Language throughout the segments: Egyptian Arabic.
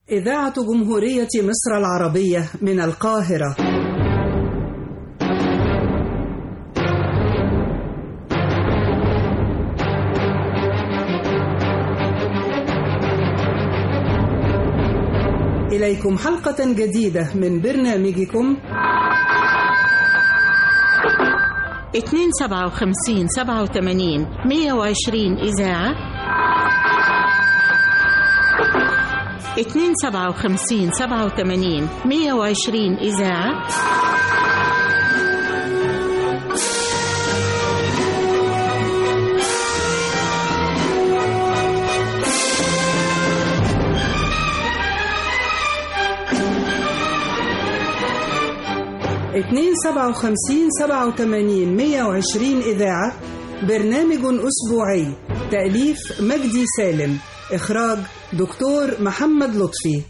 إذاعة جمهورية مصر العربية من القاهرة إليكم حلقة جديدة من برنامجكم اتنين سبعة وخمسين سبعة وتمانين مية وعشرين إذاعة اتنين سبعة وخمسين سبعة وتمانين مية وعشرين إذاعة اتنين سبعة وخمسين سبعة وتمانين مية وعشرين إذاعة برنامج أسبوعي تأليف مجدي سالم إخراج دكتور محمد لطفي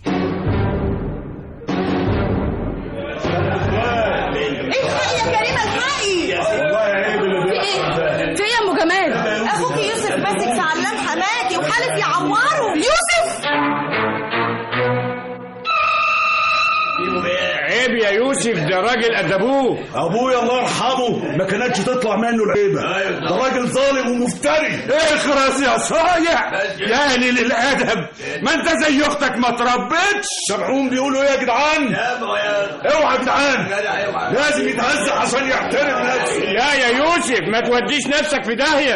الحقي يا كريمه الحقي والله عيب اللي في ايه؟ في ايه يا ام جمال؟ اخوك يوسف ماسك في علام حماتي وحالف يعوره يوسف عيب يا يوسف ده راجل قد ابوه ابويا الله يرحمه ما كانتش تطلع منه العيبه ده راجل ظالم ومفتري اخرس يا صايع يا قليل الادب ما انت زي اختك ما تربتش سامعون بيقولوا ايه يا جدعان اوعى يا جدعان لازم يتهز عشان يحترم نفسه لا يا يوسف ما توديش نفسك في داهيه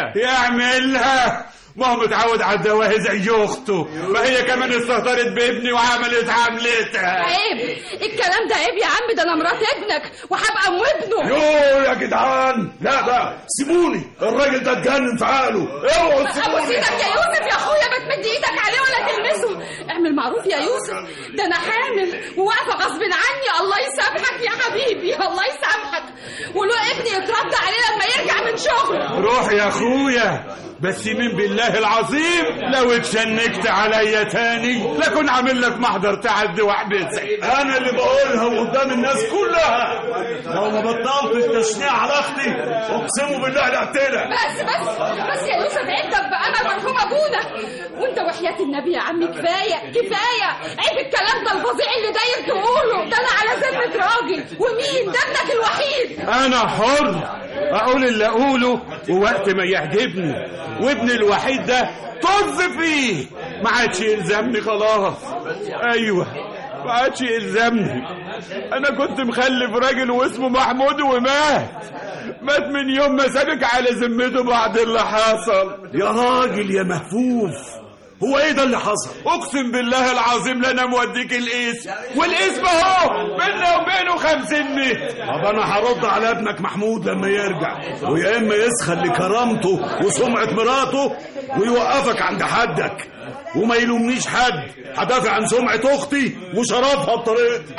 يعملها ما هو متعود على الدواهي زي اخته ما هي كمان استهترت بابني وعملت عملتها عيب الكلام ده عيب يا عم ده انا مرات ابنك وهبقى ام ابنه يو يا جدعان لا بقى سيبوني الراجل ده اتجنن في عقله اوعوا ابوس سيبوني ايدك يا يوسف يا اخويا ما تمد ايدك عليه ولا تلمسه اعمل معروف يا يوسف ده انا حامل وواقفه غصب عني الله يسامحك يا حبيبي الله يسامحك ولو ابني يترد عليه لما يرجع من شغله روح يا اخويا بس مين بالله العظيم لو اتشنكت عليا تاني لكن عامل لك محضر تعدي واحبسك انا اللي بقولها قدام الناس كلها لو ما بطلتش تشنيع على اختي اقسم بالله لقتلك بس بس بس يا يوسف عدك بأمل مرحوم أبونا وأنت وحياة النبي يا عم كفاية كفاية عيب الكلام ده الفظيع اللي داير تقوله ده أنا على ذمة راجل ومين ده ابنك الوحيد انا حر اقول اللي اقوله ووقت ما يعجبني وابني الوحيد ده طز فيه ما عادش يلزمني خلاص ايوه ما عادش يلزمني انا كنت مخلف راجل واسمه محمود ومات مات من يوم ما سابك على ذمته بعد اللي حصل يا راجل يا مهفوف هو ايه ده اللي حصل اقسم بالله العظيم لا انا موديك الاسم والاسم اهو بيننا وبينه خمسين متر طب انا هرد على ابنك محمود لما يرجع ويا اما يسخن لكرامته وسمعه مراته ويوقفك عند حدك وما يلومنيش حد هدافع عن سمعه اختي وشرفها بطريقتي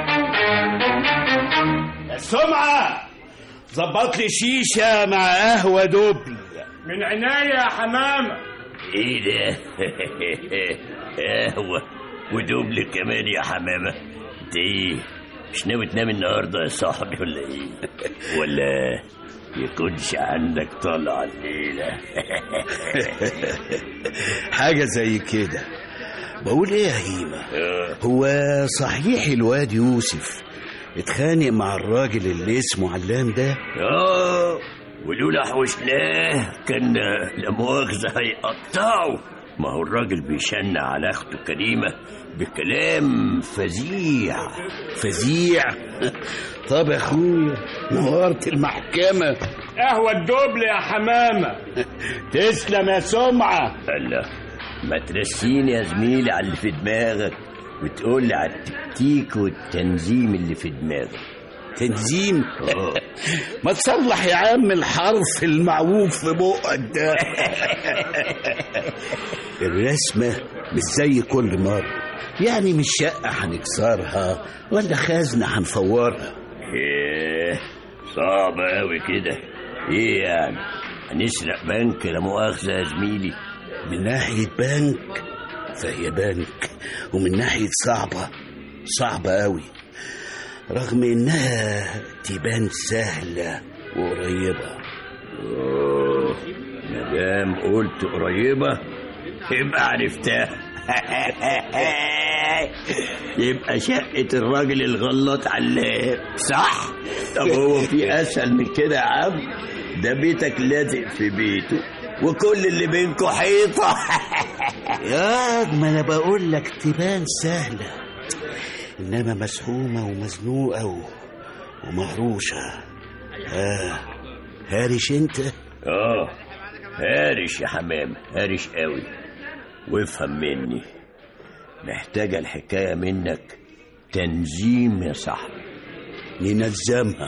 سمعة ظبط لي شيشة مع قهوة دبل من عناية يا حمامة ايه ده قهوة ودبل كمان يا حمامة انت ايه مش ناوي تنام النهارده يا صاحبي ولا ايه ولا يكونش عندك طلع الليلة حاجة زي كده بقول ايه يا هيمة هو صحيح الواد يوسف اتخانق مع الراجل اللي اسمه علام ده اه ولولا حوشناه كان لا مؤاخذة هيقطعه ما هو الراجل بيشن على اخته كريمة بكلام فظيع فزيع طب يا اخويا نورت المحكمة قهوة الدبل يا حمامة تسلم يا سمعة الله ما ترسيني يا زميلي على اللي في دماغك وتقول لي على التكتيك والتنظيم اللي في دماغك تنظيم ما تصلح يا عم الحرف المعوج في بقك ده الرسمة مش زي كل مرة يعني مش شقة هنكسرها ولا خزنة هنفورها ايه صعب اوي كده ايه يعني هنسرق بنك لا مؤاخذة يا زميلي من ناحية بنك فهي بنك ومن ناحية صعبة صعبة أوي رغم إنها تبان سهلة وقريبة اوه مادام قلت قريبة يبقى عرفتها يبقى شقة الراجل الغلط علام صح طب هو في أسهل من كده يا عم ده بيتك لازق في بيته وكل اللي بينكوا حيطة يا ما انا بقول لك تبان سهلة انما مسحومة ومزنوقة و... ومهروشة اه هارش انت اه هارش يا حمام هارش قوي وافهم مني محتاجة الحكاية منك تنظيم يا صاحبي ننظمها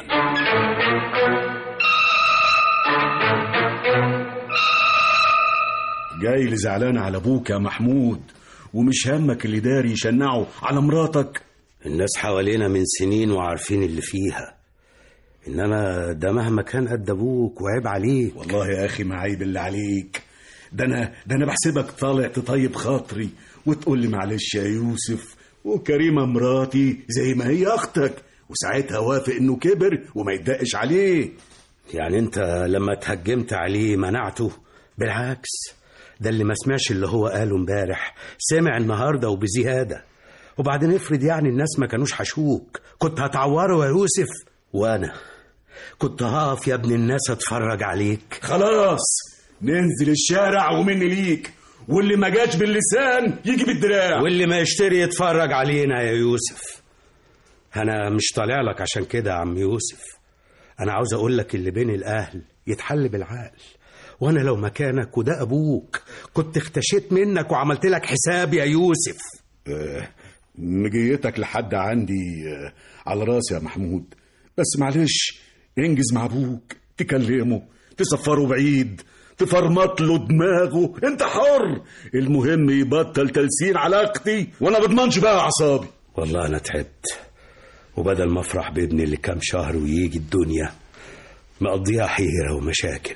جاي لي زعلان على ابوك يا محمود ومش همك اللي داري يشنعه على مراتك الناس حوالينا من سنين وعارفين اللي فيها انما ده مهما كان قد ابوك وعيب عليك والله يا اخي ما عيب اللي عليك ده انا ده انا بحسبك طالع تطيب خاطري وتقول لي معلش يا يوسف وكريمه مراتي زي ما هي اختك وساعتها وافق انه كبر وما يتدقش عليه يعني انت لما تهجمت عليه منعته بالعكس ده اللي ما سمعش اللي هو قاله امبارح سمع النهارده وبزياده وبعدين افرض يعني الناس ما كانوش حشوك كنت هتعوره يا يوسف وانا كنت هقف يا ابن الناس اتفرج عليك خلاص ننزل الشارع ومني ليك واللي ما جاش باللسان يجي بالدراع واللي ما يشتري يتفرج علينا يا يوسف انا مش طالع لك عشان كده يا عم يوسف انا عاوز اقول لك اللي بين الاهل يتحل بالعقل وانا لو مكانك وده ابوك كنت اختشيت منك وعملت لك حساب يا يوسف آه، مجيتك لحد عندي آه، على راسي يا محمود بس معلش انجز مع ابوك تكلمه تسفره بعيد تفرمط له دماغه انت حر المهم يبطل تلسين علاقتي وانا بضمنش بقى اعصابي والله انا تعبت وبدل ما افرح بابني اللي كام شهر ويجي الدنيا مقضيها حيرة ومشاكل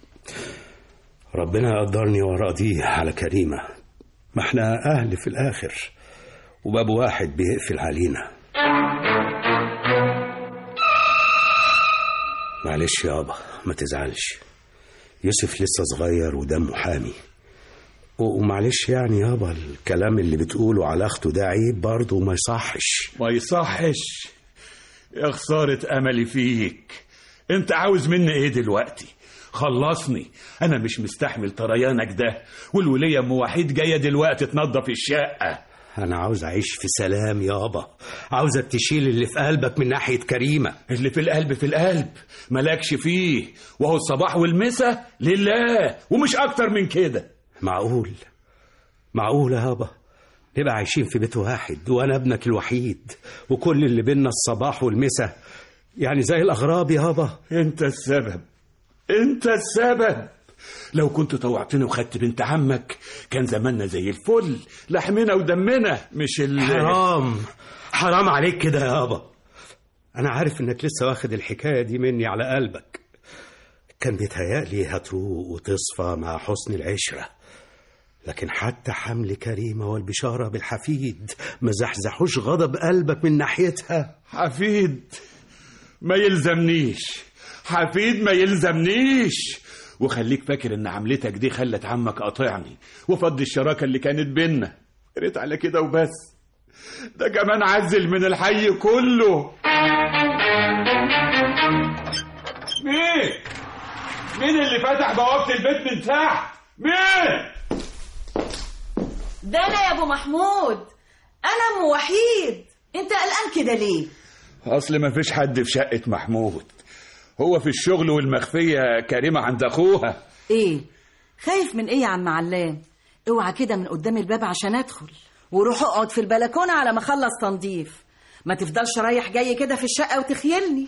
ربنا يقدرني وراضيه على كريمة ما احنا أهل في الآخر وباب واحد بيقفل علينا معلش يابا ما تزعلش يوسف لسه صغير ودمه حامي و- ومعلش يعني يابا الكلام اللي بتقوله على اخته ده عيب برضه وما يصحش ما يصحش يا خسارة أملي فيك أنت عاوز مني إيه دلوقتي خلصني أنا مش مستحمل طريانك ده والولية أم وحيد جاية دلوقتي تنظف الشقة انا عاوز اعيش في سلام يابا عاوزك تشيل اللي في قلبك من ناحيه كريمه اللي في القلب في القلب مالكش فيه وهو الصباح والمسا لله ومش أكتر من كده معقول معقول يابا نبقى عايشين في بيت واحد وانا ابنك الوحيد وكل اللي بينا الصباح والمساء يعني زي الاغراب يابا أنت السبب أنت السبب لو كنت طوعتني وخدت بنت عمك كان زماننا زي الفل لحمنا ودمنا مش ال حرام حرام عليك كده يابا انا عارف انك لسه واخد الحكايه دي مني على قلبك كان بيتهيألي هتروق وتصفى مع حسن العشره لكن حتى حمل كريمه والبشاره بالحفيد ما زحزحوش غضب قلبك من ناحيتها حفيد ما يلزمنيش حفيد ما يلزمنيش وخليك فاكر ان عملتك دي خلت عمك قاطعني وفض الشراكه اللي كانت بينا ريت على كده وبس ده كمان عزل من الحي كله مين مين اللي فتح بوابه البيت من تحت مين ده انا يا ابو محمود انا ام وحيد انت قلقان كده ليه اصل ما فيش حد في شقه محمود هو في الشغل والمخفيه كريمه عند اخوها ايه خايف من ايه يا عم علام اوعى كده من قدام الباب عشان ادخل وروح اقعد في البلكونه على ما اخلص تنظيف ما تفضلش رايح جاي كده في الشقه وتخيلني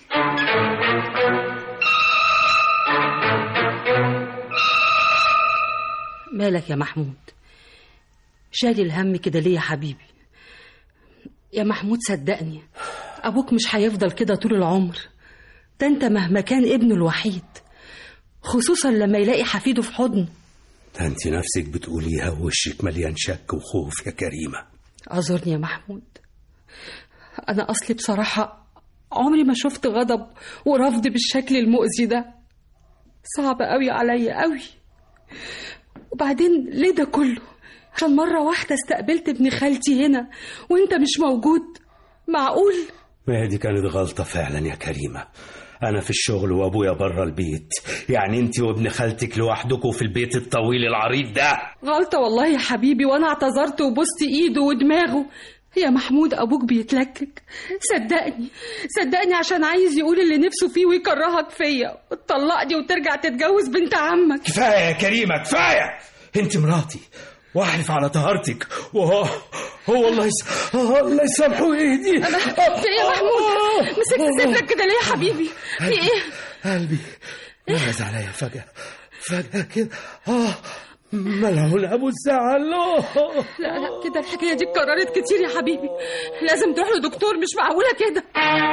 مالك يا محمود شايل الهم كده ليه يا حبيبي يا محمود صدقني ابوك مش هيفضل كده طول العمر ده انت مهما كان ابنه الوحيد خصوصا لما يلاقي حفيده في حضنه ده انت نفسك بتقوليها ووشك مليان شك وخوف يا كريمه اعذرني يا محمود انا اصلي بصراحه عمري ما شفت غضب ورفض بالشكل المؤذي ده صعب قوي عليا قوي وبعدين ليه ده كله عشان مرة واحدة استقبلت ابن خالتي هنا وانت مش موجود معقول ما هي دي كانت غلطة فعلا يا كريمة أنا في الشغل وأبويا بره البيت يعني أنت وابن خالتك لوحدكم في البيت الطويل العريض ده غلطة والله يا حبيبي وانا اعتذرت وبوست ايده ودماغه يا محمود ابوك بيتلكك صدقني صدقني عشان عايز يقول اللي نفسه فيه ويكرهك فيا وتطلقني وترجع تتجوز بنت عمك كفاية يا كريمة كفاية أنت مراتي وأحلف على طهارتك وهو هو الله يس... الله يسامحه ويهديه انا في ايه يا محمود مسكت صدرك كده ليه يا حبيبي في ايه قلبي نغز عليا فجأة فجأة كده آه ملعون أبو الزعل أوه. لا لا كده الحكايه دي اتكررت كتير يا حبيبي لازم تروح لدكتور مش معقوله كده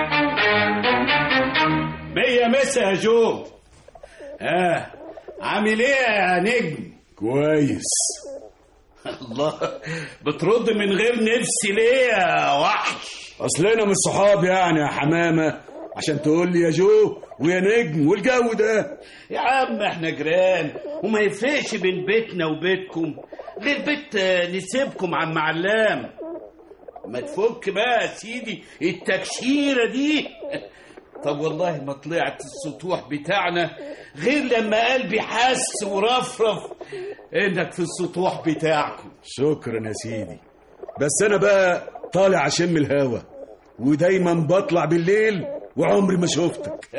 مية مسا يا جو اه عامل ايه يا نجم كويس الله بترد من غير نفسي ليه يا وحش اصلنا من الصحاب يعني يا حمامه عشان تقول لي يا جو ويا نجم والجو ده يا عم احنا جيران وما يفرقش بين بيتنا وبيتكم غير بيت آه، نسيبكم عم علام ما تفك بقى يا سيدي التكشيره دي طب والله ما طلعت السطوح بتاعنا غير لما قلبي حس ورفرف انك في السطوح بتاعكم شكرا يا سيدي بس انا بقى طالع اشم الهوا ودايما بطلع بالليل وعمري ما شفتك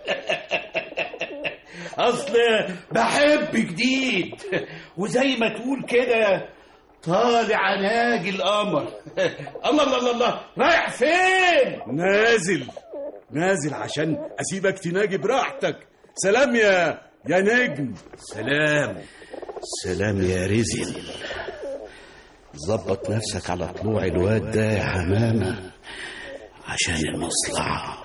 اصل بحب جديد وزي ما تقول كده طالع ناجي القمر الله الله الله الله رايح فين نازل نازل عشان اسيبك تناجي براحتك سلام يا يا نجم سلام سلام يا رزل ظبط نفسك على طلوع الواد ده يا حمامة عشان المصلحة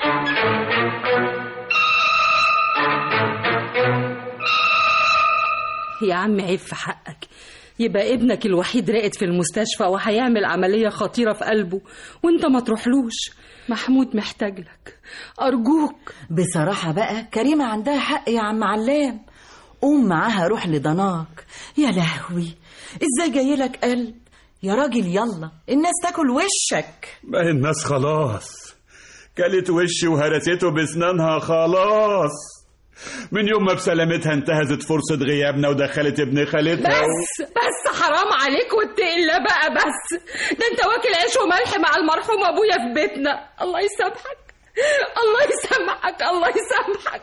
يا عم عيب في حقك يبقى ابنك الوحيد راقد في المستشفى وهيعمل عملية خطيرة في قلبه وانت ما تروحلوش محمود محتاج لك أرجوك بصراحة بقى كريمة عندها حق يا عم علام قوم معاها روح لضناك يا لهوي ازاي جاي لك قلب يا راجل يلا الناس تاكل وشك ما هي الناس خلاص كلت وشي وهرسته بسنانها خلاص من يوم ما بسلامتها انتهزت فرصة غيابنا ودخلت ابن خالتها و... بس بس حرام عليك واتقي الله بقى بس ده انت واكل عيش وملح مع المرحوم ابويا في بيتنا الله يسامحك الله يسامحك الله يسامحك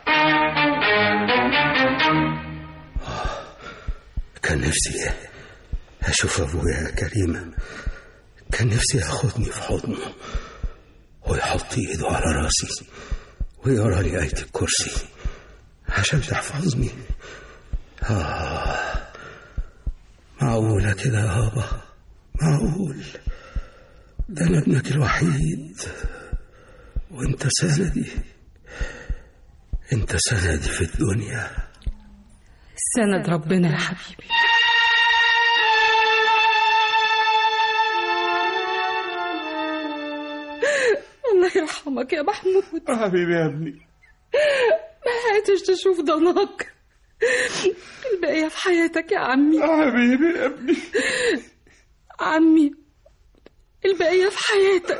كان نفسي أشوف أبويا يا كريمة كان نفسي ياخدني في حضنه ويحط إيده على راسي ويقرا لي آية الكرسي عشان تحفظني آه معقولة كده يابا معقول ده أنا ابنك الوحيد وأنت سندي أنت سندي في الدنيا سند ربنا يا حبيبي الله يرحمك يا محمود حبيبي يا ابني ما لحقتش تشوف ضناك الباقية في حياتك يا عمي حبيبي يا ابني عمي الباقية في حياتك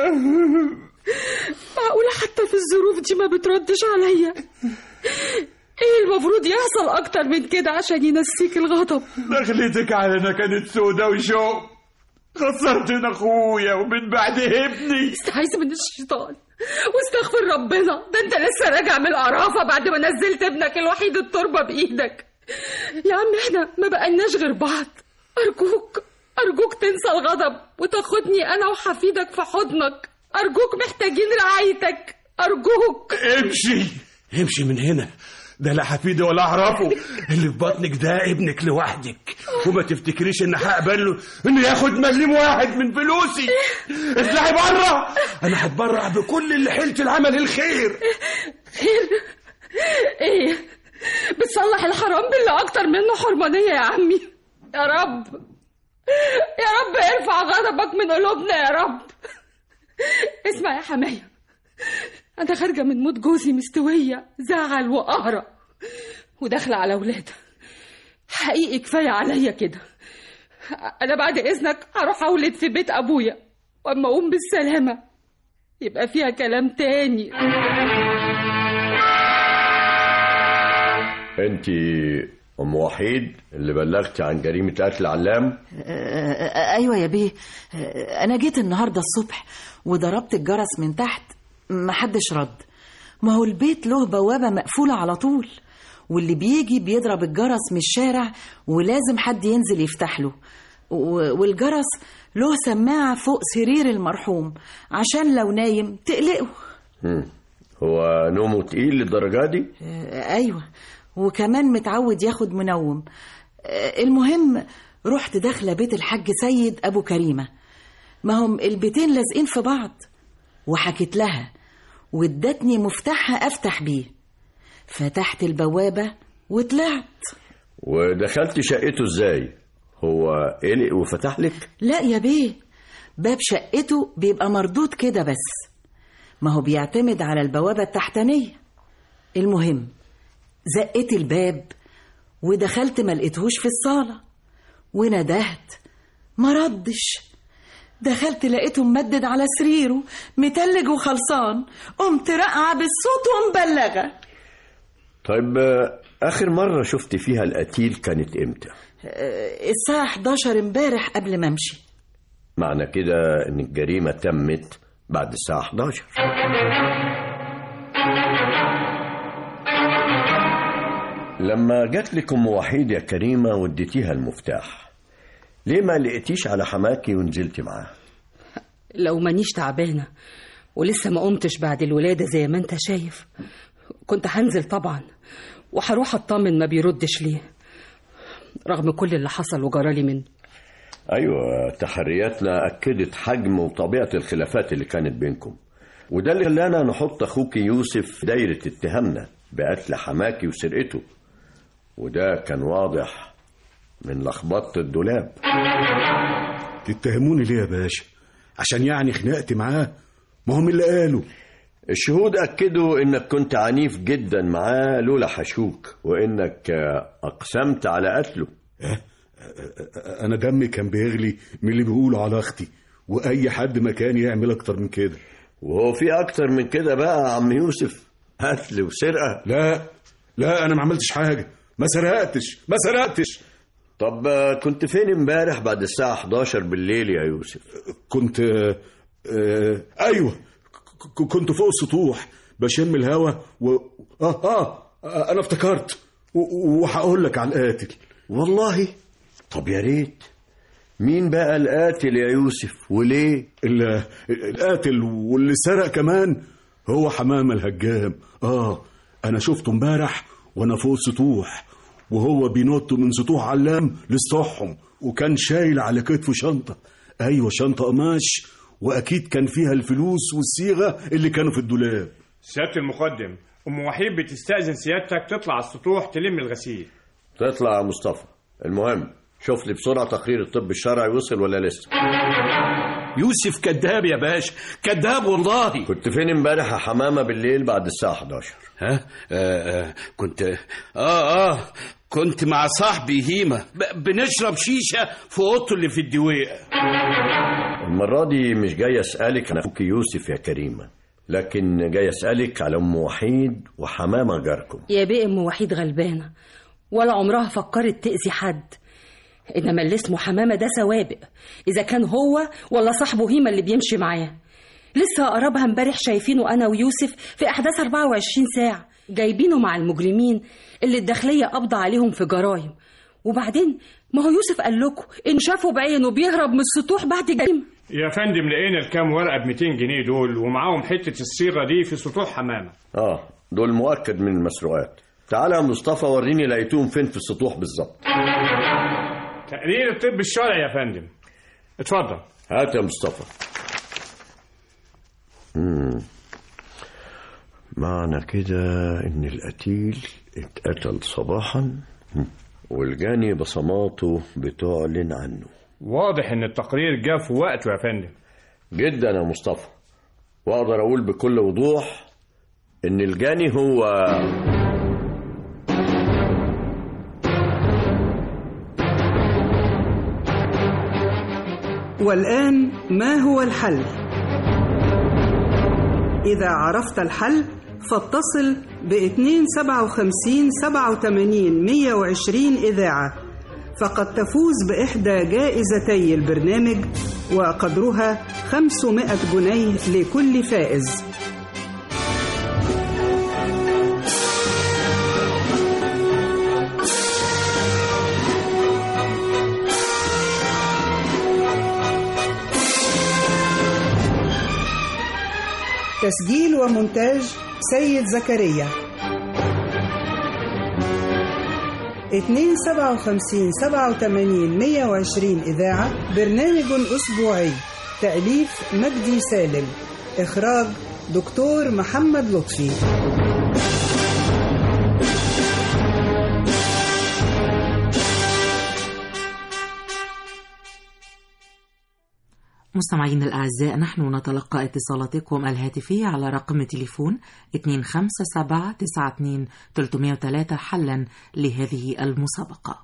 معقولة حتى في الظروف دي ما بتردش عليا ايه المفروض يحصل اكتر من كده عشان ينسيك الغضب دخلتك علينا كانت سودة وشوق خسرتنا اخويا ومن بعد ابني استعيذ من الشيطان واستغفر ربنا ده انت لسه راجع من القرافة بعد ما نزلت ابنك الوحيد التربة بايدك يا عم احنا ما بقالناش غير بعض ارجوك ارجوك تنسى الغضب وتاخدني انا وحفيدك في حضنك ارجوك محتاجين رعايتك ارجوك امشي امشي من هنا ده لا حفيدي ولا اعرفه اللي في بطنك ده ابنك لوحدك وما تفتكريش ان هقبل له انه ياخد مليم واحد من فلوسي اطلعي بره انا هتبرع بكل اللي حيلت العمل الخير خير ايه بتصلح الحرام باللي اكتر منه حرمانية يا عمي يا رب يا رب ارفع غضبك من قلوبنا يا رب اسمع يا حماية أنا خارجة من موت جوزي مستوية زعل وقهرة وداخلة على ولادة حقيقي كفاية عليا كده انا بعد اذنك هروح اولد في بيت ابويا واما اقوم بالسلامه يبقى فيها كلام تاني انت ام وحيد اللي بلغتي عن جريمه قتل علام آه، ايوه يا بيه آه، انا جيت النهارده الصبح وضربت الجرس من تحت محدش رد ما هو البيت له بوابه مقفوله على طول واللي بيجي بيضرب الجرس من الشارع ولازم حد ينزل يفتح له و- والجرس له سماعه فوق سرير المرحوم عشان لو نايم تقلقه مم. هو نومه تقيل للدرجه دي آه، ايوه وكمان متعود ياخد منوم آه، المهم رحت داخله بيت الحاج سيد ابو كريمه ما هم البيتين لازقين في بعض وحكيت لها وادتني مفتاحها افتح بيه فتحت البوابه وطلعت ودخلت شقته ازاي هو قلق وفتح لك لا يا بيه باب شقته بيبقى مردود كده بس ما هو بيعتمد على البوابة التحتانية المهم زقت الباب ودخلت ما لقيتهوش في الصالة وندهت ما ردش دخلت لقيته ممدد على سريره متلج وخلصان قمت راقعة بالصوت ومبلغة طيب آه، اخر مره شفت فيها القتيل كانت امتى آه، الساعة 11 امبارح قبل ما امشي معنى كده ان الجريمه تمت بعد الساعه 11 لما جات لك ام وحيد يا كريمه واديتيها المفتاح ليه ما لقيتيش على حماكي ونزلتي معاه لو مانيش تعبانة ولسه ما قمتش بعد الولادة زي ما انت شايف كنت هنزل طبعا وهروح اطمن ما بيردش ليه رغم كل اللي حصل وجرالي منه ايوه تحرياتنا اكدت حجم وطبيعه الخلافات اللي كانت بينكم وده اللي خلانا نحط اخوك يوسف في دايره اتهامنا بقتل حماكي وسرقته وده كان واضح من لخبطه الدولاب تتهموني ليه يا باشا عشان يعني خناقتي معاه ما هم اللي قالوا الشهود اكدوا انك كنت عنيف جدا معاه لولا حشوك وانك آه، اقسمت على قتله انا دمي كان بيغلي من اللي بيقولوا على اختي واي حد مكاني يعمل اكتر من كده وهو في اكتر من كده بقى يا عم يوسف قتل وسرقه لا لا انا ما عملتش حاجه ما سرقتش ما سرقتش طب آه، كنت فين امبارح بعد الساعه 11 بالليل يا يوسف كنت آه، آه، ايوه ك- ك- كنت فوق السطوح بشم الهوا و اه اه آه، انا افتكرت و- وهقول لك على القاتل والله طب يا ريت مين بقى القاتل يا يوسف وليه ال- القاتل واللي سرق كمان هو حمامة الهجام اه انا شفته امبارح وانا فوق السطوح وهو بينط من سطوح علام لسطوحهم وكان شايل على كتفه شنطة ايوه شنطة قماش واكيد كان فيها الفلوس والصيغة اللي كانوا في الدولاب سيادة المقدم أم وحيد بتستأذن سيادتك تطلع على السطوح تلم الغسيل تطلع يا مصطفى المهم شوف لي بسرعه تقرير الطب الشرعي وصل ولا لسه يوسف كذاب يا باشا كذاب والله كنت فين امبارح يا حمامه بالليل بعد الساعه 11 ها آه آه كنت اه اه كنت مع صاحبي هيمة ب- بنشرب شيشة في اوضته اللي في الدويقة المره دي مش جاي اسالك عن اخوك يوسف يا كريمه لكن جاي اسالك على ام وحيد وحمامه جاركم يا بيه ام وحيد غلبانة ولا عمرها فكرت تأذي حد إنما اللي اسمه حمامة ده سوابق إذا كان هو ولا صاحبه هيما اللي بيمشي معاه لسه قربها امبارح شايفينه أنا ويوسف في أحداث 24 ساعة جايبينه مع المجرمين اللي الداخلية قبض عليهم في جرايم وبعدين ما هو يوسف قال لكم إن شافوا بعينه بيهرب من السطوح بعد جريمة يا فندم لقينا الكام ورقة ب 200 جنيه دول ومعاهم حتة الصيغة دي في سطوح حمامة اه دول مؤكد من المسروقات تعالى يا مصطفى وريني لقيتوهم فين في السطوح بالظبط تقرير الطب الشرعي يا فندم اتفضل هات يا مصطفى مم. معنى كده ان القتيل اتقتل صباحا مم. والجاني بصماته بتعلن عنه واضح ان التقرير جه في وقته يا فندم جدا يا مصطفى واقدر اقول بكل وضوح ان الجاني هو والآن ما هو الحل؟ إذا عرفت الحل فاتصل ب 257 87 120 إذاعة فقد تفوز بإحدى جائزتي البرنامج وقدرها 500 جنيه لكل فائز تسجيل ومونتاج سيد زكريا 257 87 120 إذاعة برنامج أسبوعي تأليف مجدي سالم إخراج دكتور محمد لطفي مستمعين الأعزاء نحن نتلقى اتصالاتكم الهاتفية على رقم تليفون 257 حلا لهذه المسابقة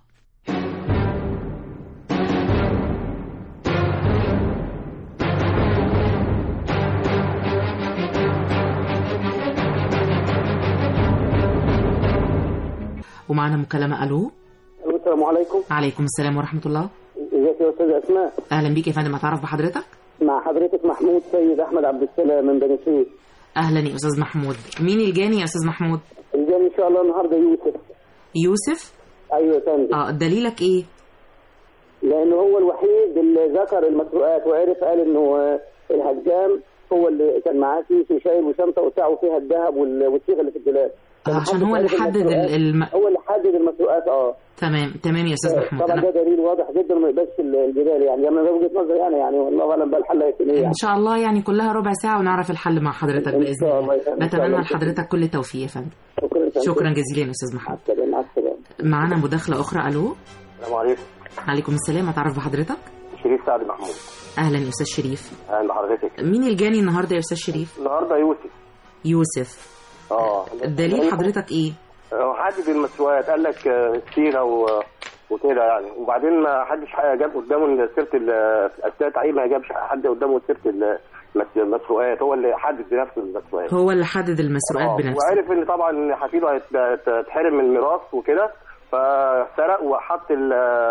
ومعنا مكالمة ألو السلام عليكم عليكم السلام ورحمة الله ازيك يا استاذ اسماء أهلا بيك يا فندم أتعرف بحضرتك مع حضرتك محمود سيد احمد عبد السلام من بني سويف أهلا يا أستاذ محمود مين الجاني يا أستاذ محمود الجاي ان شاء الله النهارده يوسف يوسف ايوه يا فندم اه دليلك إيه لانه هو الوحيد اللي ذكر المسروقات وعرف قال انه آه، الهجام هو اللي كان معاه كيس وشايل وشنطه وبتاع وفيها الذهب وال- والصيغه اللي في الدولاب آه، عشان هو اللي حدد ال- الم... هو اللي حدد المسروقات اه تمام تمام يا أستاذ محمود طبعا أنا ده دليل واضح جدا وما يقبلش الجدال يعني لما ده وجهه نظري انا يعني والله اعلم بقى الحل هيكون ايه إن يعني شاء الله يعني كلها ربع ساعة ونعرف الحل مع حضرتك إن بإذن شاء الله الله يا فندم. إن شاء نتمنى الله. لحضرتك كل التوفيق يا فندم شكرا شكرا جزيلا يا أستاذ محمود مع السلامه معانا مداخلة أخرى ألو السلام عليكم عليكم السلام أتعرف بحضرتك شريف سعد محمود أهلا يا أستاذ شريف اهلا بحضرتك مين الجاني النهاردة يا أستاذ شريف النهارده يوسف يوسف اه دليل حضرتك إيه هو حدد المسروقات قال لك آه، السيره و... وكده يعني وبعدين ما حدش جاب قدامه سيره الاثناء تعيين ما جابش حد قدامه سيره ال- المس- المسروقات هو اللي حدد بنفسه المسروقات هو اللي حدد المسروقات آه، بنفسه وعرف ان طبعا حفيده هيت- هيتحرم من الميراث وكده فسرق وحط ال-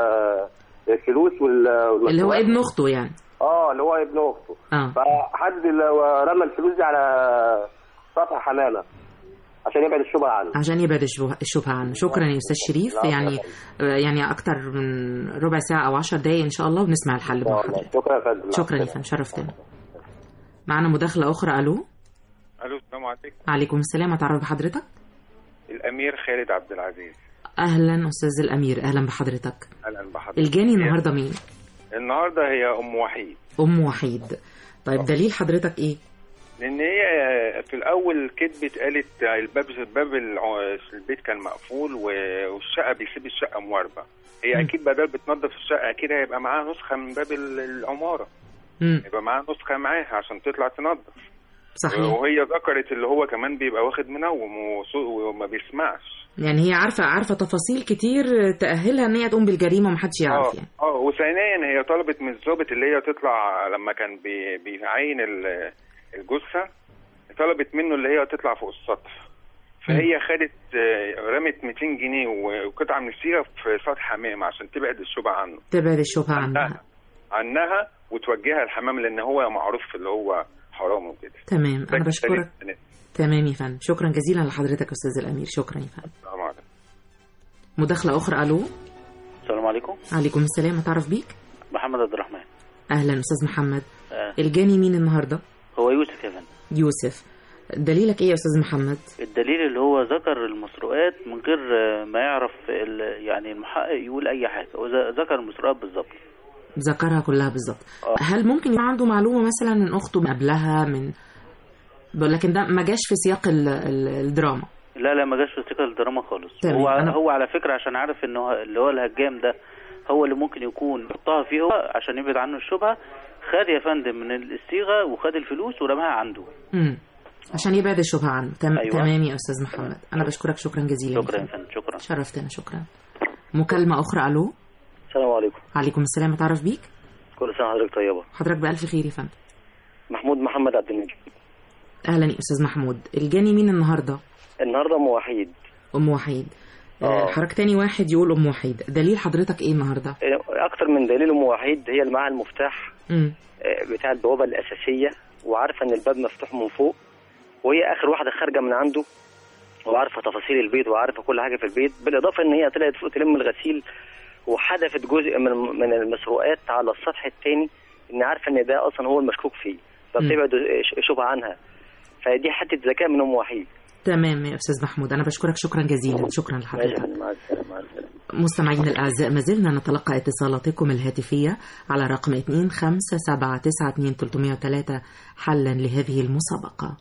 الفلوس وال- والمسروقات اللي هو ابن أخته يعني اه اللي هو ابن اخته اه فحد ال- رمى الفلوس دي على سطح حمامه عشان يبعد الشبهه عنه عشان يبعد الشبهة- الشبهة عنه شكرا يا أستاذ شريف لا، يعني يعني أكتر من ربع ساعة أو عشر دقايق إن شاء الله ونسمع الحل مع حضرتك شكرا يا فندم شكرا يا فندم شرفتنا معنا مداخلة أخرى ألو الو السلام عليكم عليكم السلام أتعرف بحضرتك الامير خالد عبد العزيز أهلا أستاذ الأمير أهلا بحضرتك اهلا بحضرتك الجاني النهاردة مين النهارده هي ام وحيد أم وحيد طيب دليل حضرتك إيه لان هي في الاول كذبت قالت الباب باب الع- البيت كان مقفول و- والشقه بيسيب الشقه مواربه هي اكيد بدل بتنظف الشقه اكيد هيبقى معاها نسخه من باب ال- العماره مم. يبقى معاها نسخه معاها عشان تطلع تنظف صحيح وهي ذكرت اللي هو كمان بيبقى واخد منوم وصو- وما بيسمعش يعني هي عارفة عارفة تفاصيل كتير تأهلها إن هي تقوم بالجريمة ومحدش يعرف يعني اه وثانيا هي طلبت من الضابط اللي هي تطلع لما كان بي بيعين ال- الجثه طلبت منه اللي هي تطلع فوق السطح فهي خدت آه، رمت 200 جنيه وقطعه من السيره في سطح حمام عشان تبعد الشبهه عنه تبعد الشبهة عنها عنها وتوجهها الحمام لان هو معروف اللي هو حرام وكده تمام ده أنا بشكرك كان- تمام يا فندم شكرا جزيلا لحضرتك أستاذ الأمير شكرا يا فندم السلام عليكم مداخلة أخرى ألو السلام عليكم عليكم السلام أتعرف بيك محمد عبد الرحمن أهلا أستاذ محمد آه. الجاني مين النهاردة هو يوسف يا فندم يوسف دليلك إيه يا أستاذ محمد الدليل اللي هو ذكر المسروقات من غير آه، ما يعرف ال- يعني المحقق يقول اي حاجه هو ذ- ذكر المسروقات بالظبط ذكرها كلها بالظبط هل ممكن يبقى عنده معلومة مثلا من أخته من قبلها من لكن ده ما جاش في سياق ال- ال- الدراما لا لا ما جاش في سكه الدراما خالص تمام، هو أنا- هو على فكره عشان عارف ان هو اللي هو الهجام ده هو اللي ممكن يكون حطها فيه هو عشان يبعد عنه الشبهه خد يا فندم من الصيغه وخد الفلوس ورماها عنده مم. عشان يبعد الشبهة عنه تم... أيوة. تمام يا أستاذ محمد أنا بشكرك شكرا جزيلا شكرا يا فندم شكرا شرفتنا شكرا مكالمة أخرى ألو السلام عليكم عليكم السلام أتعرف بيك كل سنه حضرتك طيبه حضرتك بألف خير يا فندم محمود محمد عبد المجيد اهلا يا استاذ محمود الجاني مين النهارده النهارده ام وحيد ام وحيد آه. آه، حضرتك تاني واحد يقول ام وحيد دليل حضرتك ايه النهارده اكتر من دليل ام وحيد هي اللي معاها المفتاح امم آه، بتاع البوابه الاساسيه وعارفه ان الباب مفتوح من فوق وهي اخر واحده خارجه من عنده وعارفه تفاصيل البيت وعارفه كل حاجه في البيت بالاضافه ان هي طلعت فوق تلم الغسيل وحدفت جزء من من المسروقات على السطح الثاني ان عارفه ان ده اصلا هو المشكوك فيه فبتبعد ش- شبهه عنها فدي حته ذكاء من ام وحيد تمام يا استاذ محمود انا بشكرك شكرا جزيلا شكرا ماشي يا لحضرتك فندم، مع السلامه مع السلامه مستمعينا الأعزاء ما زلنا نتلقى اتصالاتكم الهاتفية على رقم 25792 حلا لهذه المسابقة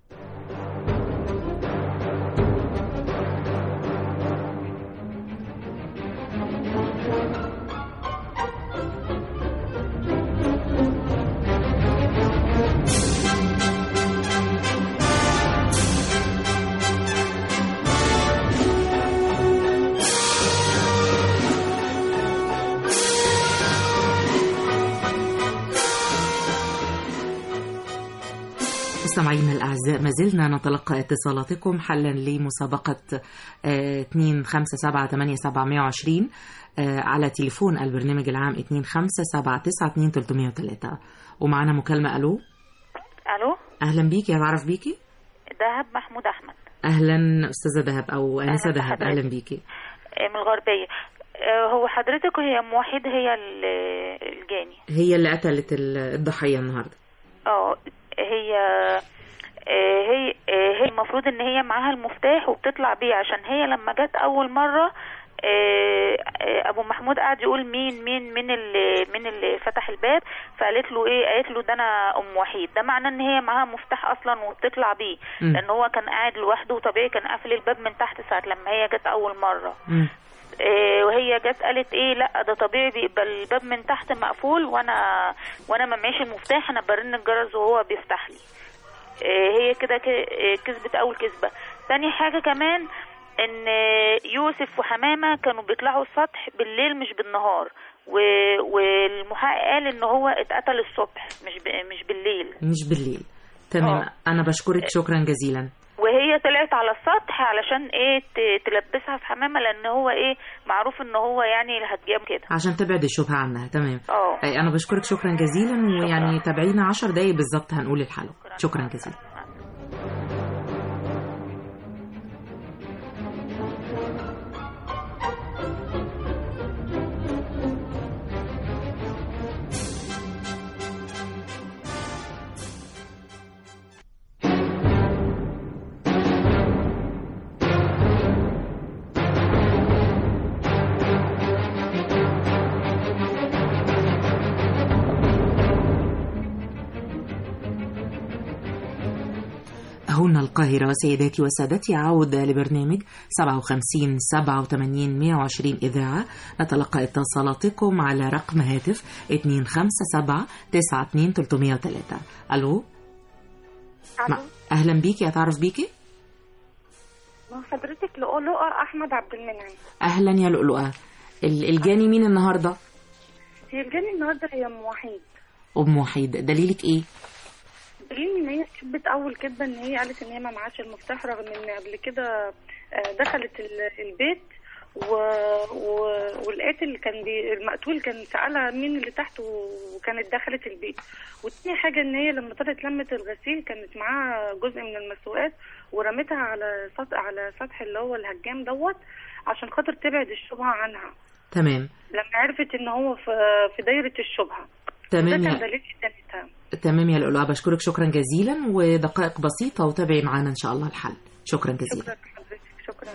مستمعينا الأعزاء ما زلنا نتلقى اتصالاتكم حلا لمسابقة آه، 25782720 آه، على تليفون البرنامج العام 25799303 ومعنا مكالمة ألو الو أهلا بيكي هتعرف بيكي دهب محمود احمد أهلا أستاذة دهب أو أنسة أهلا دهب بحضرتك. أهلا بيكي آه، من الغربيه آه، هو حضرتك هي ام وحيد هي ال- الجاني هي اللي قتلت ال- الضحية النهاردة اه هي آه، هي آه، هي المفروض ان هي معاها المفتاح وبتطلع بيه عشان هي لما جت اول مره آه، آه، ابو محمود قعد يقول مين مين مين اللي مين اللي فتح الباب فقالت له ايه قالت له ده انا ام وحيد ده معناه ان هي معاها مفتاح اصلا وبتطلع بيه مم. لان هو كان قاعد لوحده وطبيعي كان قافل الباب من تحت ساعه لما هي جت اول مره إيه وهي جت قالت ايه لا ده طبيعي بيبقى الباب من تحت مقفول وانا وانا ما معيش المفتاح انا برن الجرس وهو بيفتح لي إيه هي كده ك- إيه كسبت اول كسبه تاني حاجه كمان ان يوسف وحمامه كانوا بيطلعوا السطح بالليل مش بالنهار و... والمحقق قال ان هو اتقتل الصبح مش ب... مش بالليل مش بالليل تمام أنا بشكرك شكرا جزيلا وهي طلعت على السطح علشان ايه ت- تلبسها في حمامه لان هو ايه معروف ان هو يعني الهجام كده عشان تبعد الشبهة عنها تمام اه أي أنا بشكرك شكرا جزيلا ويعني تابعينا عشر دقايق بالظبط هنقول الحلقة شكرا جزيلا هنا القاهرة سيداتي وسادتي عودة لبرنامج 57 87 120 إذاعة نتلقى اتصالاتكم على رقم هاتف 257 92 303 ألو ما- أهلا بيكي أتعرف بيكي ما حضرتك لؤلؤة أحمد عبد المنعم أهلا يا لؤلؤة ال- الجاني مين النهاردة هي الجاني النهاردة هي أم وحيد أم وحيد دليلك إيه دليل إن هي كذبت أول كذبة إن هي قالت إن هي ما معاش المفتاح رغم إن قبل كده آه، دخلت ال- البيت و... و... والقاتل كان بي... المقتول كان سألها مين اللي تحت وكانت دخلت البيت والتاني حاجة إن هي لما طلعت لمت الغسيل كانت معاها جزء من المسروقات ورمتها على سطح على سطح اللي هو الهجام دوت عشان خاطر تبعد الشبهة عنها تمام لما عرفت ان هو في في دايره الشبهه تمام ده يا- كان دليل ادانتها تمام يا لؤلؤة بشكرك شكرا جزيلا ودقائق بسيطة وتابعي معانا إن شاء الله الحل شكرا جزيلا شكرا لحضرتك شكرا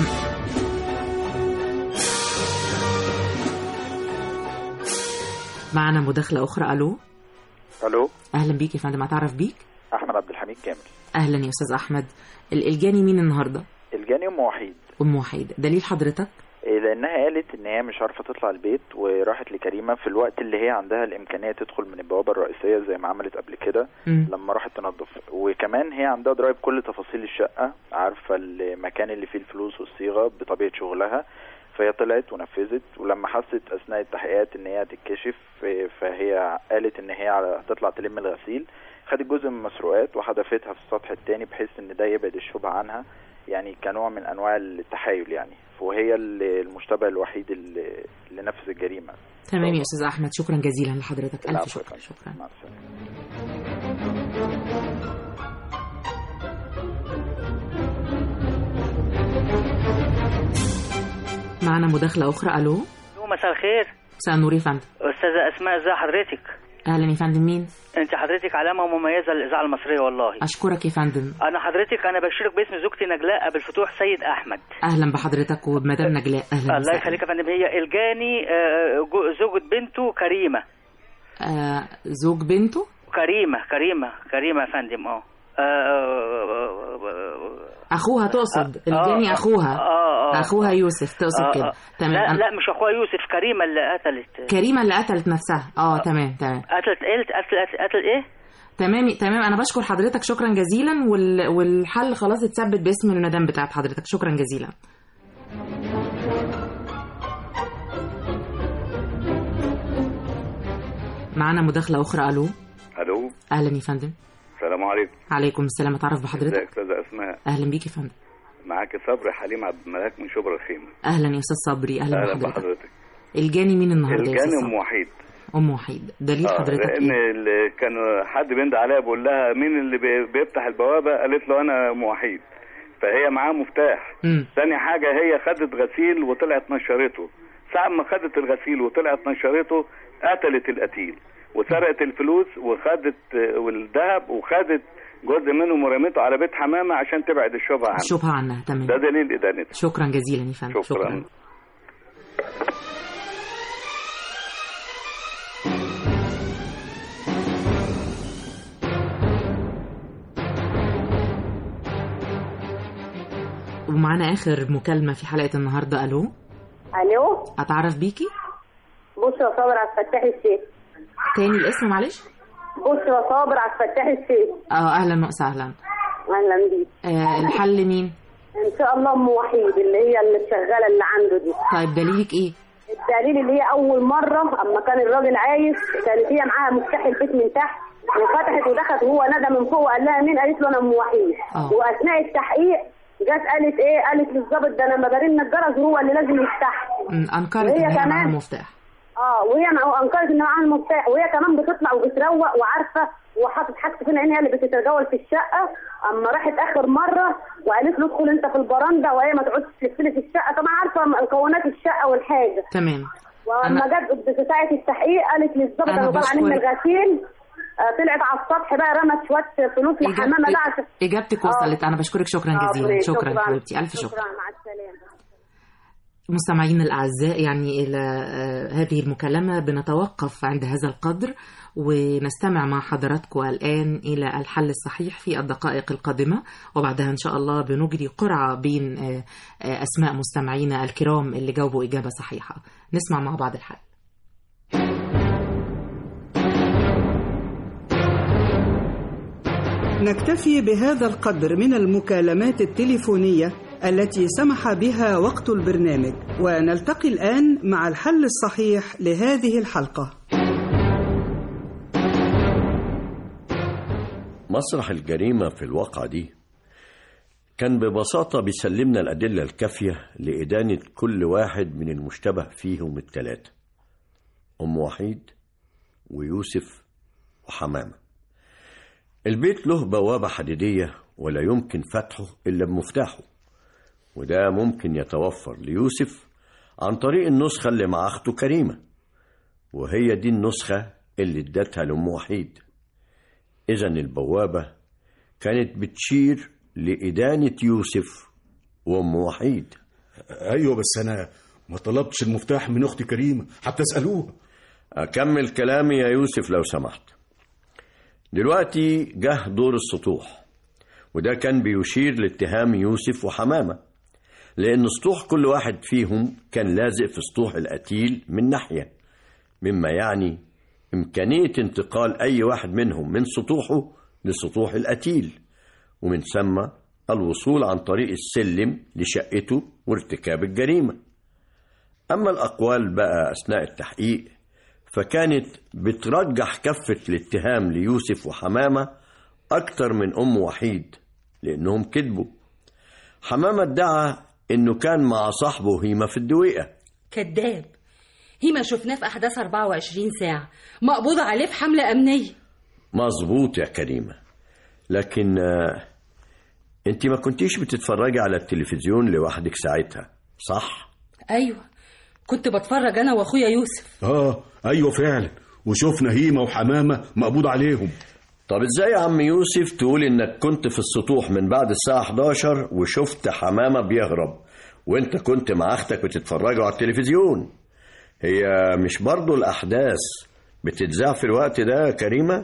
معنا مداخلة أخرى ألو الو أهلا بيك يا فندم أتعرف بيك احمد عبد الحميد كامل أهلا يا أستاذ أحمد ال- الجاني مين النهاردة الجاني ام وحيد أم وحيد دليل حضرتك إيه، لانها قالت ان هي مش عارفه تطلع البيت وراحت لكريمه في الوقت اللي هي عندها الامكانيه تدخل من البوابه الرئيسيه زي ما عملت قبل كده مم. لما راحت تنظف وكمان هي عندها درايه بكل تفاصيل الشقه عارفه المكان اللي فيه الفلوس والصيغه بطبيعه شغلها فهي طلعت ونفذت ولما حست اثناء التحقيقات ان هي هتتكشف آه، فهي قالت ان هي على- هتطلع تلم الغسيل خدت جزء من المسروقات وحذفتها في السطح التاني بحيث ان ده يبعد الشبهه عنها يعني كنوع من انواع التحايل يعني وهي ال- المشتبه الوحيد اللي اللي نفذ الجريمه تمام يا استاذ احمد شكرا جزيلا لحضرتك الف العفو يا شكر شكرا مع السلامه معنا مداخله اخرى الو مساء الخير مساء النور يا فندم استاذه اسماء ازي حضرتك اهلا يا فندم مين انت حضرتك علامه مميزه للاذاعه المصريه والله اشكرك يا فندم انا حضرتك انا بشيرك باسم زوجتي نجلاء ابو الفتوح سيد احمد اهلا بحضرتك وبمدام نجلاء اهلا الله وسهلا يخليك يا فندم هي الجاني آه، جو- زوجة بنته كريمه آه زوج بنته كريمه كريمه كريمه يا فندم اه آه، آه، آه، اخوها تقصد آه، الجاني آه، اخوها آه، آه. اخوها يوسف تقصد آه، كده آه. تمام لا أنا- لا مش اخوها يوسف كريمه اللي قتلت كريمه اللي قتلت نفسها اه تمام تمام قتلت ايه قتلت قتلت ايه تمام تمام انا بشكر حضرتك شكرا جزيلا وال... والحل خلاص اتثبت باسم المدام بتاعت حضرتك شكرا جزيلا معانا مداخله اخرى الو الو اهلا يا فندم السلام عليكم عليكم السلام اتعرف بحضرتك ازيك استاذه اسماء اهلا بيك يا فندم معاك صبري حليم عبد الملاك من شبرا الخيمه اهلا يا استاذ صبري اهلا, اهلا بحضرتك بحضرتك الجاني مين النهارده يا الجاني استاذ ام صبري وحيد ام وحيد دليل آه، حضرتك لان ايه اللي كان حد بيند عليها بيقول لها مين اللي بي- بيفتح البوابه قالت له انا ام وحيد فهي معاه مفتاح مم. ثاني حاجه هي خدت غسيل وطلعت نشرته ساعة ما خدت الغسيل وطلعت نشرته قتلت القتيل وسرقت الفلوس وخدت آه، والذهب وخدت جزء منهم ورميته على بيت حمامه عشان تبعد الشبهه عنه الشبهه عنها تمام ده دليل ادانتها شكرا جزيلا يا فندم شكرا, شكرا. ومعانا اخر مكالمه في حلقه النهارده الو الو اتعرف بيكي بص يا صابر على الفتاح الشيخ تاني الاسم معلش بص يا صابر على الفتاح الشيخ اه اهلا وسهلا اهلا بيك آه الحل مين ان شاء الله ام وحيد اللي هي اللي الشغاله اللي عنده دي طيب دليلك ايه الدليل اللي هي اول مره اما كان الراجل عايش كانت هي معاها مفتاح البيت من تحت وفتحت ودخلت وهو ندى من فوق وقال لها مين قالت له انا ام وحيد آه. واثناء التحقيق جت قالت ايه قالت للظابط ده لما برن الجرس هو اللي لازم يفتح مم، انكرت وهي ان هي معاها كمان- مفتاح اه وهي مع- انكرت ان معاها المفتاح وهي كمان بتطلع وبتروق وعارفه وحاطط حاجته فين عين هي اللي بتتجول في الشقه اما راحت اخر مره وقالت له ادخل انت في البرندة وهي ما تقعدش تلف لي في الشقه طبعا عارفه مكونات الشقه والحاجه تمام واما جت في ساعه التحقيق قالت للظابط أنا انا طالعه من بشكرك. الغسيل آه، طلعت على السطح بقى رمت شويه فلوس لحمامه بقى عشان اجابتك آه. وصلت انا بشكرك شكرا آه، جزيلا بري- شكرا حبيبتي الف شكر شكرا مع السلامه مستمعينا الأعزاء يعني إلى آه، هذه المكالمة بنتوقف عند هذا القدر ونستمع مع حضراتكم الآن إلى الحل الصحيح في الدقائق القادمة وبعدها إن شاء الله بنجري قرعة بين آه، آه، أسماء مستمعينا الكرام اللي جاوبوا إجابة صحيحة نسمع مع بعض الحل نكتفي بهذا القدر من المكالمات التليفونية التي سمح بها وقت البرنامج ونلتقي الآن مع الحل الصحيح لهذه الحلقة مسرح الجريمة في الواقعة دي كان ببساطة بيسلمنا الأدلة الكافية لإدانة كل واحد من المشتبه فيهم التلاتة أم وحيد ويوسف وحمامة البيت له بوابة حديدية ولا يمكن فتحه إلا بمفتاحه وده ممكن يتوفر ليوسف عن طريق النسخة اللي مع أخته كريمة وهي دي النسخة اللي ادتها لأم وحيد إذا البوابة كانت بتشير لإدانة يوسف وأم وحيد ايوه بس انا ما طلبتش المفتاح من اختي كريمه حتى اسالوها أكمل كلامي يا يوسف لو سمحت دلوقتي جه دور السطوح وده كان بيشير لاتهام يوسف وحمامة لأن سطوح كل واحد فيهم كان لازق في سطوح القتيل من ناحية مما يعني إمكانية انتقال أي واحد منهم من سطوحه لسطوح القتيل ومن ثم الوصول عن طريق السلم لشقته وارتكاب الجريمة أما الأقوال بقى أثناء التحقيق فكانت بترجح كفة الاتهام ليوسف وحمامة أكتر من أم وحيد لأنهم كذبوا حمامة ادعى إنه كان مع صاحبه هيمة في الدويقة كذاب هيما شفناه في أحداث 24 ساعة مقبوض عليه في حملة أمنية مظبوط يا كريمة لكن آه، انت ما كنتيش بتتفرجي على التلفزيون لوحدك ساعتها صح؟ أيوة كنت بتفرج أنا وأخويا يوسف اه ايوه فعلا وشفنا هيمه وحمامه مقبوض عليهم طب ازاي يا عم يوسف تقول انك كنت في السطوح من بعد الساعة 11 وشفت حمامة بيهرب وانت كنت مع اختك بتتفرجوا على التلفزيون هي مش برضو الاحداث بتتذاع في الوقت ده يا كريمة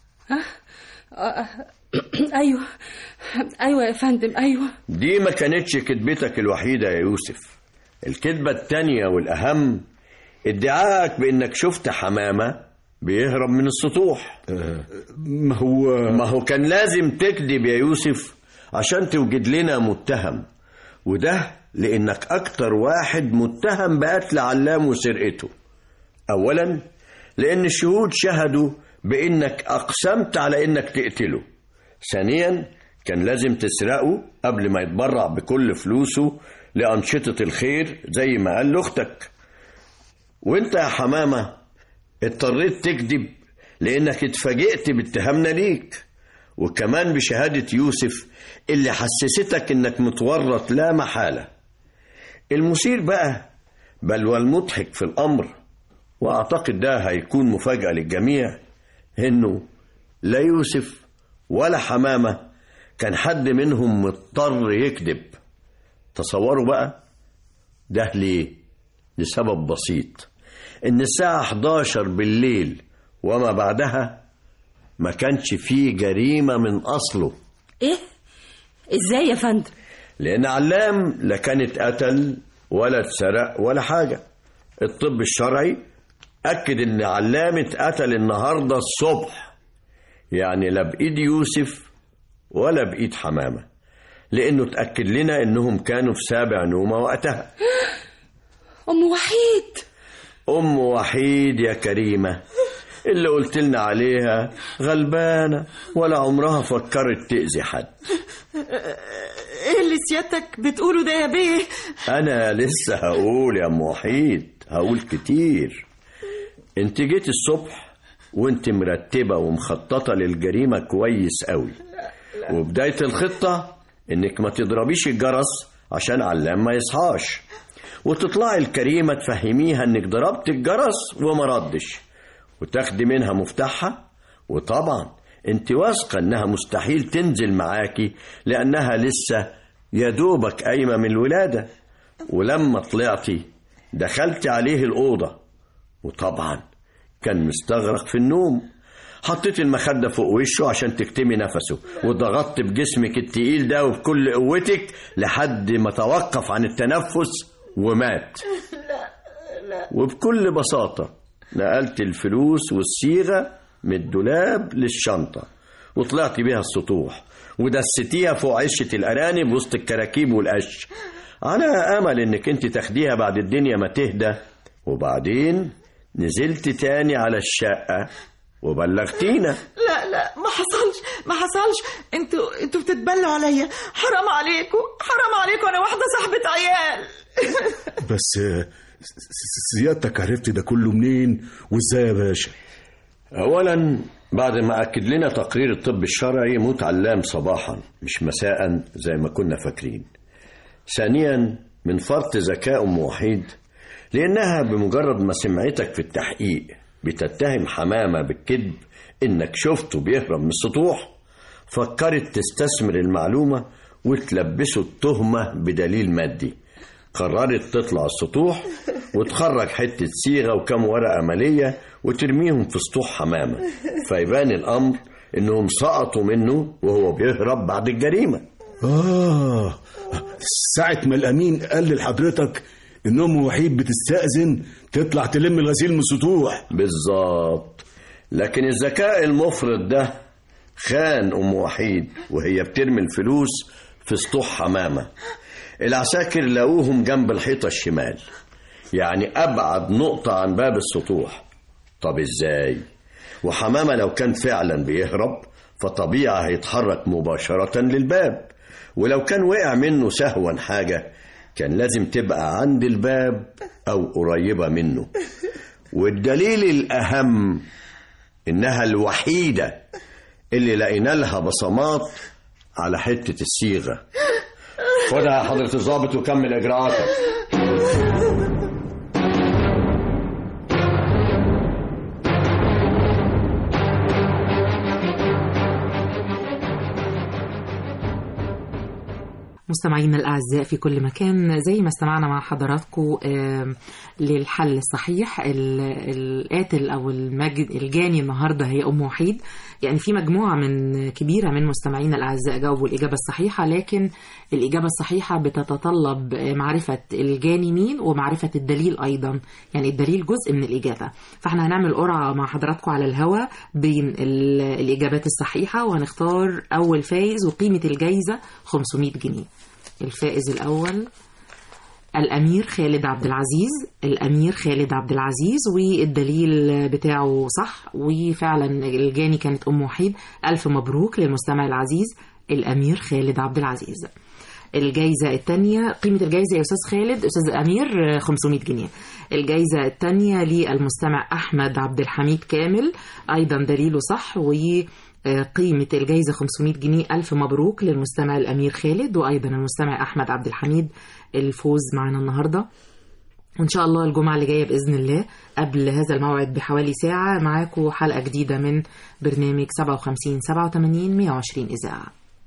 آه، آه، أيوة أيوة يا فندم أيوة دي ما كانتش كذبتك الوحيدة يا يوسف الكذبة التانية والأهم ادعائك بأنك شفت حمامة بيهرب من السطوح ما هو ما هو كان لازم تكذب يا يوسف عشان توجد لنا متهم وده لأنك أكتر واحد متهم بقتل علام وسرقته أولا لأن الشهود شهدوا بأنك أقسمت على أنك تقتله ثانيا كان لازم تسرقه قبل ما يتبرع بكل فلوسه لأنشطة الخير زي ما قال لأختك وانت يا حمامة اضطريت تكذب لأنك اتفاجئت باتهامنا ليك وكمان بشهادة يوسف اللي حسستك انك متورط لا محالة المثير بقى بل والمضحك في الأمر وأعتقد ده هيكون مفاجأة للجميع إنه لا يوسف ولا حمامة كان حد منهم مضطر يكذب تصوروا بقى ده ليه لسبب بسيط إن الساعة 11 بالليل وما بعدها ما كانش فيه جريمة من أصله إيه إزاي يا فندم لأن علام لا كانت قتل ولا اتسرق ولا حاجة الطب الشرعي أكد إن علام اتقتل النهاردة الصبح يعني لا بإيد يوسف ولا بإيد حمامة لأنه اتأكد لنا إنهم كانوا في سابع نومة وقتها أم وحيد أم وحيد يا كريمة اللي قلت لنا عليها غلبانة ولا عمرها فكرت تأذي حد ايه اللي سيادتك بتقوله ده يا بيه أنا لسه هقول يا أم وحيد هقول كتير انت جيت الصبح وانت مرتبة ومخططة للجريمة كويس قوي وبداية الخطة انك ما تضربيش الجرس عشان علام ما يصحاش وتطلعي الكريمة تفهميها انك ضربت الجرس وما ردش وتاخدي منها مفتاحها وطبعا انت واثقة انها مستحيل تنزل معاكي لانها لسه يا دوبك قايمة من الولادة ولما طلعتي دخلت عليه الأوضة وطبعا كان مستغرق في النوم حطيت المخدة فوق وشه عشان تكتمي نفسه وضغطت بجسمك التقيل ده وبكل قوتك لحد ما توقف عن التنفس ومات وبكل بساطة نقلت الفلوس والصيغة من الدولاب للشنطة وطلعت بيها السطوح ودستيها فوق عشة الأرانب وسط الكراكيب والقش على أمل إنك أنت تاخديها بعد الدنيا ما تهدى وبعدين نزلت تاني على الشقة وبلغتينا لا لا ما حصلش ما حصلش انتوا انتوا بتتبلوا عليا حرام عليكم حرام عليكم انا واحده صاحبه عيال بس آه، س- سيادتك عرفت ده كله منين وازاي يا باشا أولا بعد ما أكد لنا تقرير الطب الشرعي موت علام صباحا مش مساء زي ما كنا فاكرين ثانيا من فرط ذكاء أم وحيد لأنها بمجرد ما سمعتك في التحقيق بتتهم حمامة بالكذب إنك شفته بيهرب من السطوح فكرت تستثمر المعلومة وتلبسه التهمة بدليل مادي قررت تطلع السطوح وتخرج حتة صيغة وكم ورقة مالية وترميهم في سطوح حمامة فيبان الأمر إنهم سقطوا منه وهو بيهرب بعد الجريمة آه ساعة ما الأمين قال لحضرتك إن أم وحيد بتستأذن تطلع تلم الغسيل من السطوح بالظبط لكن الذكاء المفرط ده خان أم وحيد وهي بترمي الفلوس في سطوح حمامة العساكر لقوهم جنب الحيطة الشمال يعني أبعد نقطة عن باب السطوح طب إزاي؟ وحمامة لو كان فعلا بيهرب فطبيعي هيتحرك مباشرة للباب ولو كان وقع منه سهوا حاجة كان لازم تبقى عند الباب أو قريبة منه والدليل الأهم إنها الوحيدة اللي لقينا لها بصمات على حتة الصيغة خدها يا حضرة الضابط وكمل إجراءاتك مستمعينا الأعزاء في كل مكان زي ما استمعنا مع حضراتكم آم، للحل الصحيح ال- القاتل أو المجد الجاني النهاردة هي أم وحيد يعني في مجموعة من كبيرة من مستمعينا الأعزاء جاوبوا الإجابة الصحيحة لكن الإجابة الصحيحة بتتطلب معرفة الجاني مين ومعرفة الدليل أيضا يعني الدليل جزء من الإجابة فاحنا هنعمل قرعة مع حضراتكم على الهوا بين ال- الإجابات الصحيحة وهنختار أول فايز وقيمة الجايزة 500 جنيه الفائز الأول الأمير خالد عبد العزيز الأمير خالد عبد العزيز والدليل بتاعه صح وفعلا الجاني كانت أم وحيد ألف مبروك للمستمع العزيز الأمير خالد عبد العزيز الجايزة الثانية قيمة الجايزة يا أستاذ خالد أستاذ أمير 500 جنيه الجايزة الثانية للمستمع أحمد عبد الحميد كامل أيضا دليله صح و قيمة الجايزة 500 جنيه ألف مبروك للمستمع الأمير خالد وأيضا المستمع أحمد عبد الحميد الفوز معنا النهاردة وإن شاء الله الجمعة اللي جاية بإذن الله قبل هذا الموعد بحوالي ساعة معاكم حلقة جديدة من برنامج 57 87 120 إذاعة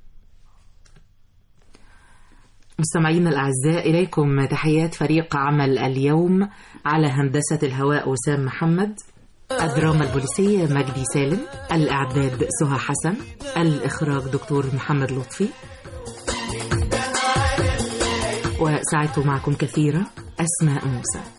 مستمعينا الأعزاء إليكم تحيات فريق عمل اليوم على هندسة الهواء وسام محمد الدراما البوليسية مجدي سالم الإعداد سهى حسن الإخراج دكتور محمد لطفي وسعدت معكم كثيرا أسماء موسى